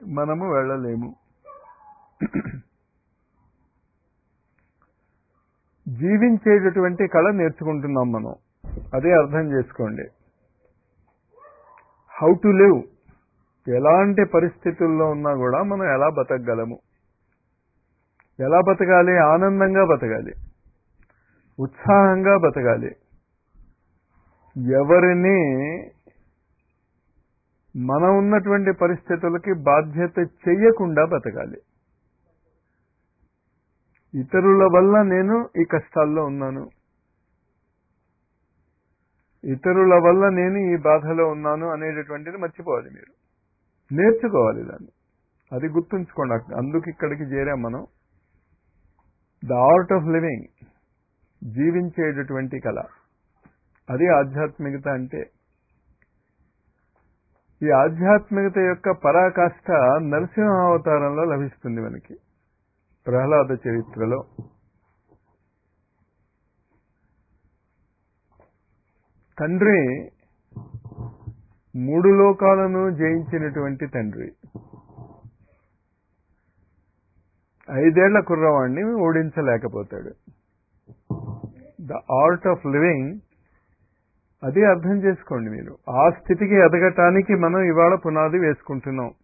మనము వెళ్ళలేము జీవించేటటువంటి కళ నేర్చుకుంటున్నాం మనం అదే అర్థం చేసుకోండి హౌ టు లివ్ ఎలాంటి పరిస్థితుల్లో ఉన్నా కూడా మనం ఎలా బతకగలము ఎలా బతకాలి ఆనందంగా బతకాలి ఉత్సాహంగా బతకాలి ఎవరిని మనం ఉన్నటువంటి పరిస్థితులకి బాధ్యత చెయ్యకుండా బతకాలి ఇతరుల వల్ల నేను ఈ కష్టాల్లో ఉన్నాను ఇతరుల వల్ల నేను ఈ బాధలో ఉన్నాను అనేటటువంటిది మర్చిపోవాలి మీరు నేర్చుకోవాలి దాన్ని అది గుర్తుంచుకోండి అందుకు ఇక్కడికి చేరాం మనం ద ఆర్ట్ ఆఫ్ లివింగ్ జీవించేటటువంటి కళ అది ఆధ్యాత్మికత అంటే ఈ ఆధ్యాత్మికత యొక్క పరాకాష్ఠ నరసింహ అవతారంలో లభిస్తుంది మనకి ప్రహ్లాద చరిత్రలో తండ్రి మూడు లోకాలను జయించినటువంటి తండ్రి ఐదేళ్ల కుర్రవాణ్ణి ఓడించలేకపోతాడు ద ఆర్ట్ ఆఫ్ లివింగ్ అది అర్థం చేసుకోండి మీరు ఆ స్థితికి ఎదగటానికి మనం ఇవాళ పునాది వేసుకుంటున్నాం